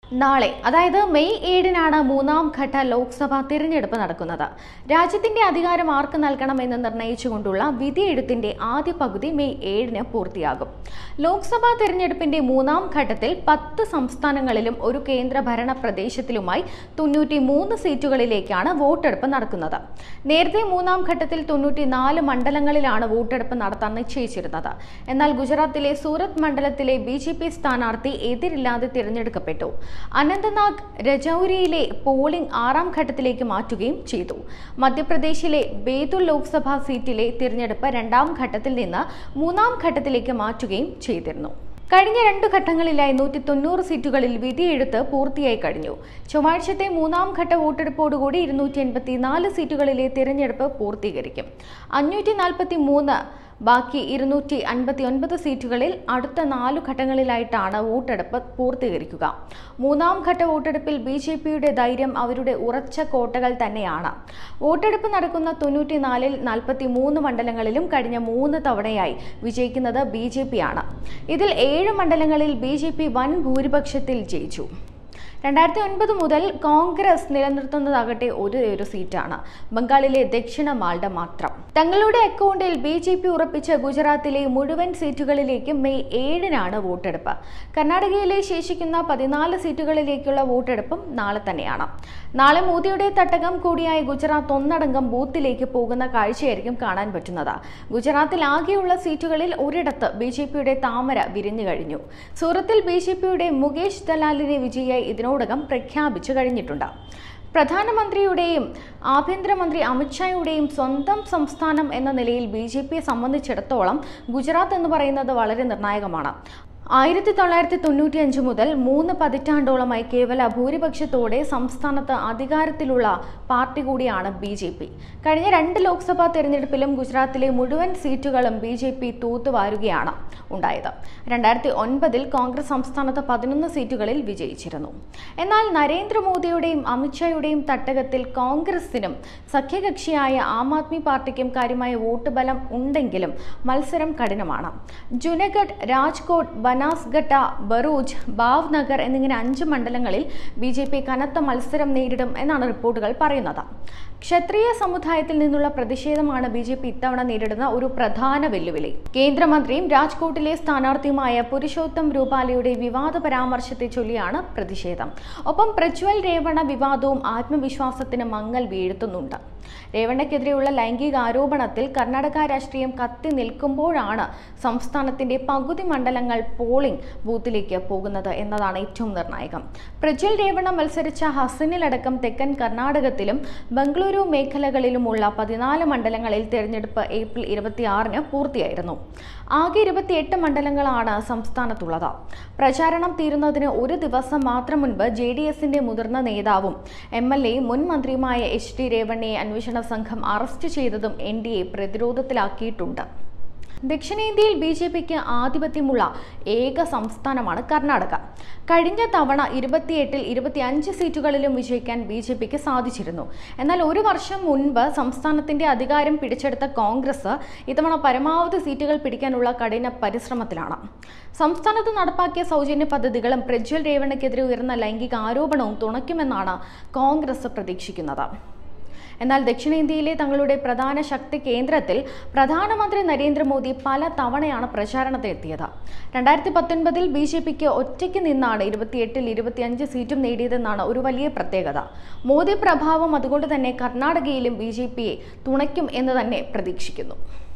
നാളെ അതായത് മെയ് ഏഴിനാണ് മൂന്നാം ഘട്ട ലോക്സഭാ തിരഞ്ഞെടുപ്പ് നടക്കുന്നത് രാജ്യത്തിന്റെ അധികാരം ആർക്ക് നൽകണമെന്ന് നിർണയിച്ചുകൊണ്ടുള്ള വിധിയെഴുത്തിന്റെ ആദ്യ പകുതി മെയ് ഏഴിന് പൂർത്തിയാകും ലോക്സഭാ തിരഞ്ഞെടുപ്പിന്റെ മൂന്നാം ഘട്ടത്തിൽ പത്ത് സംസ്ഥാനങ്ങളിലും ഒരു കേന്ദ്ര ഭരണ പ്രദേശത്തിലുമായി തൊണ്ണൂറ്റി മൂന്ന് സീറ്റുകളിലേക്കാണ് വോട്ടെടുപ്പ് നടക്കുന്നത് നേരത്തെ മൂന്നാം ഘട്ടത്തിൽ തൊണ്ണൂറ്റിനാല് മണ്ഡലങ്ങളിലാണ് വോട്ടെടുപ്പ് നടത്താൻ നിശ്ചയിച്ചിരുന്നത് എന്നാൽ ഗുജറാത്തിലെ സൂറത്ത് മണ്ഡലത്തിലെ ബി ജെ പി സ്ഥാനാർത്ഥി എതിരില്ലാതെ തിരഞ്ഞെടുക്കപ്പെട്ടു അനന്തനാഗ് രജൌരിയിലെ പോളിംഗ് ആറാം ഘട്ടത്തിലേക്ക് മാറ്റുകയും ചെയ്തു മധ്യപ്രദേശിലെ ബേതുൽ ലോക്സഭാ സീറ്റിലെ തിരഞ്ഞെടുപ്പ് രണ്ടാം ഘട്ടത്തിൽ നിന്ന് മൂന്നാം ഘട്ടത്തിലേക്ക് മാറ്റുകയും ചെയ്തിരുന്നു കഴിഞ്ഞ രണ്ട് ഘട്ടങ്ങളിലായി നൂറ്റി തൊണ്ണൂറ് സീറ്റുകളിൽ വിധിയെഴുത്ത് പൂർത്തിയായി കഴിഞ്ഞു ചൊവ്വാഴ്ചത്തെ മൂന്നാം ഘട്ട വോട്ടെടുപ്പോടുകൂടി ഇരുന്നൂറ്റി എൺപത്തിനാല് സീറ്റുകളിലെ തിരഞ്ഞെടുപ്പ് പൂർത്തീകരിക്കും അഞ്ഞൂറ്റി നാൽപ്പത്തി മൂന്ന് ബാക്കി ഇരുന്നൂറ്റി അൻപത്തി ഒൻപത് സീറ്റുകളിൽ അടുത്ത നാലു ഘട്ടങ്ങളിലായിട്ടാണ് വോട്ടെടുപ്പ് പൂർത്തീകരിക്കുക മൂന്നാം ഘട്ട വോട്ടെടുപ്പിൽ ബി ജെ പിയുടെ ധൈര്യം അവരുടെ ഉറച്ച കോട്ടകൾ തന്നെയാണ് വോട്ടെടുപ്പ് നടക്കുന്ന തൊണ്ണൂറ്റിനാലിൽ നാൽപ്പത്തി മൂന്ന് മണ്ഡലങ്ങളിലും കഴിഞ്ഞ മൂന്ന് തവണയായി വിജയിക്കുന്നത് ബി ജെ പി ആണ് ഇതിൽ ഏഴ് മണ്ഡലങ്ങളിൽ ബി ജെ പി വൻ ഭൂരിപക്ഷത്തിൽ ജയിച്ചു രണ്ടായിരത്തി ഒൻപത് മുതൽ കോൺഗ്രസ് നിലനിർത്തുന്നതാകട്ടെ ഒരു ഒരു സീറ്റാണ് ബംഗാളിലെ ദക്ഷിണ മാൾഡ മാത്രം തങ്ങളുടെ അക്കൗണ്ടിൽ ബി ജെ പി ഉറപ്പിച്ച ഗുജറാത്തിലെ മുഴുവൻ സീറ്റുകളിലേക്ക് മെയ് ഏഴിനാണ് വോട്ടെടുപ്പ് കർണാടകയിലെ ശേഷിക്കുന്ന പതിനാല് സീറ്റുകളിലേക്കുള്ള വോട്ടെടുപ്പും നാളെ തന്നെയാണ് നാളെ മോദിയുടെ തട്ടകം കൂടിയായ ഗുജറാത്ത് ഒന്നടങ്കം ബൂത്തിലേക്ക് പോകുന്ന കാഴ്ചയായിരിക്കും കാണാൻ പറ്റുന്നത് ഗുജറാത്തിൽ ആകെയുള്ള സീറ്റുകളിൽ ഒരിടത്ത് ബി ജെ പിയുടെ താമര വിരിഞ്ഞു കഴിഞ്ഞു സൂറത്തിൽ ബി ജെ പിയുടെ മുകേഷ് ദലാലിനെ വിജയിയായി ഇതിനോടകം പ്രഖ്യാപിച്ചു കഴിഞ്ഞിട്ടുണ്ട് പ്രധാനമന്ത്രിയുടെയും ആഭ്യന്തരമന്ത്രി അമിത്ഷായുടെയും സ്വന്തം സംസ്ഥാനം എന്ന നിലയിൽ ബി ജെ പിയെ സംബന്ധിച്ചിടത്തോളം ഗുജറാത്ത് എന്ന് പറയുന്നത് വളരെ നിർണായകമാണ് ആയിരത്തി തൊള്ളായിരത്തി തൊണ്ണൂറ്റി അഞ്ച് മുതൽ മൂന്ന് പതിറ്റാണ്ടോളമായി കേവല ഭൂരിപക്ഷത്തോടെ സംസ്ഥാനത്ത് അധികാരത്തിലുള്ള പാർട്ടി കൂടിയാണ് ബി ജെ പി കഴിഞ്ഞ രണ്ട് ലോക്സഭാ തെരഞ്ഞെടുപ്പിലും ഗുജറാത്തിലെ മുഴുവൻ സീറ്റുകളും ബി ജെ പി തൂത്തുവാരുകയാണ് ഉണ്ടായത് രണ്ടായിരത്തി ഒൻപതിൽ കോൺഗ്രസ് സംസ്ഥാനത്ത് പതിനൊന്ന് സീറ്റുകളിൽ വിജയിച്ചിരുന്നു എന്നാൽ നരേന്ദ്രമോദിയുടെയും അമിത്ഷായുടെയും തട്ടകത്തിൽ കോൺഗ്രസിനും സഖ്യകക്ഷിയായ ആം ആദ്മി പാർട്ടിക്കും കാര്യമായ വോട്ട് ബലം ഉണ്ടെങ്കിലും മത്സരം കഠിനമാണ് ജുനഗഡ് രാജ്കോട്ട് ബനാസ്ഗട്ട ബറൂജ് ഭാവ്നഗർ എന്നിങ്ങനെ അഞ്ച് മണ്ഡലങ്ങളിൽ ബി ജെ പി കനത്ത മത്സരം നേരിടും എന്നാണ് റിപ്പോർട്ടുകൾ പറയുന്നത് ക്ഷത്രിയ സമുദായത്തിൽ നിന്നുള്ള പ്രതിഷേധമാണ് ബി ജെ പി ഇത്തവണ നേരിടുന്ന ഒരു പ്രധാന വെല്ലുവിളി കേന്ദ്രമന്ത്രിയും രാജ്കോട്ടിലെ സ്ഥാനാർത്ഥിയുമായ പുരുഷോത്തം രൂപാലയുടെ വിവാദ പരാമർശത്തെ ചൊല്ലിയാണ് പ്രതിഷേധം ഒപ്പം പ്രജ്വൽ രേവണ വിവാദവും ആത്മവിശ്വാസത്തിന് മങ്ങൽ വീഴ്ത്തുന്നുണ്ട് രേവണയ്ക്കെതിരെയുള്ള ലൈംഗിക ആരോപണത്തിൽ കർണാടക രാഷ്ട്രീയം കത്തി നിൽക്കുമ്പോഴാണ് സംസ്ഥാനത്തിന്റെ പകുതി മണ്ഡലങ്ങൾ പോളിംഗ് ബൂത്തിലേക്ക് പോകുന്നത് എന്നതാണ് ഏറ്റവും നിർണായകം പ്രജ്വൽ രേവണ മത്സരിച്ച ഹസനിലടക്കം തെക്കൻ കർണാടകത്തിലും ബംഗളൂരു മേഖലകളിലുമുള്ള പതിനാല് മണ്ഡലങ്ങളിൽ തെരഞ്ഞെടുപ്പ് ഏപ്രിൽ ഇരുപത്തിയാറിന് പൂർത്തിയായിരുന്നു ആകെ ഇരുപത്തിയെട്ട് മണ്ഡലങ്ങളാണ് സംസ്ഥാനത്തുള്ളത് പ്രചാരണം തീരുന്നതിന് ഒരു ദിവസം മാത്രം മുൻപ് ജെ ഡി എസിന്റെ മുതിർന്ന നേതാവും എം എൽ എ മുൻ മന്ത്രിയുമായ എച്ച് ഡി രേവണ്ണയെ അന്വേഷണ സംഘം അറസ്റ്റ് ചെയ്തതും എൻ ഡി എ പ്രതിരോധത്തിലാക്കിയിട്ടുണ്ട് ദക്ഷിണേന്ത്യയിൽ ബി ജെ പിക്ക് ആധിപത്യമുള്ള ഏക സംസ്ഥാനമാണ് കർണാടക കഴിഞ്ഞ തവണ ഇരുപത്തിയെട്ടിൽ ഇരുപത്തിയഞ്ച് സീറ്റുകളിലും വിജയിക്കാൻ ബി ജെ പിക്ക് സാധിച്ചിരുന്നു എന്നാൽ ഒരു വർഷം മുൻപ് സംസ്ഥാനത്തിന്റെ അധികാരം പിടിച്ചെടുത്ത കോൺഗ്രസ് ഇത്തവണ പരമാവധി സീറ്റുകൾ പിടിക്കാനുള്ള കഠിന പരിശ്രമത്തിലാണ് സംസ്ഥാനത്ത് നടപ്പാക്കിയ സൗജന്യ പദ്ധതികളും പ്രജ്വൽ രേവണ്ണയ്ക്കെതിരെ ഉയർന്ന ലൈംഗിക ആരോപണവും തുണയ്ക്കുമെന്നാണ് കോൺഗ്രസ് പ്രതീക്ഷിക്കുന്നത് എന്നാൽ ദക്ഷിണേന്ത്യയിലെ തങ്ങളുടെ പ്രധാന ശക്തി കേന്ദ്രത്തിൽ പ്രധാനമന്ത്രി നരേന്ദ്രമോദി പല തവണയാണ് പ്രചാരണത്തിനെത്തിയത് രണ്ടായിരത്തി പത്തൊൻപതിൽ ബി ജെ പിക്ക് ഒറ്റയ്ക്ക് നിന്നാണ് ഇരുപത്തിയെട്ടിൽ ഇരുപത്തിയഞ്ച് സീറ്റും നേടിയതെന്നാണ് ഒരു വലിയ പ്രത്യേകത മോദി പ്രഭാവം അതുകൊണ്ട് തന്നെ കർണാടകയിലും ബി ജെ പിയെ തുണയ്ക്കും എന്ന് തന്നെ പ്രതീക്ഷിക്കുന്നു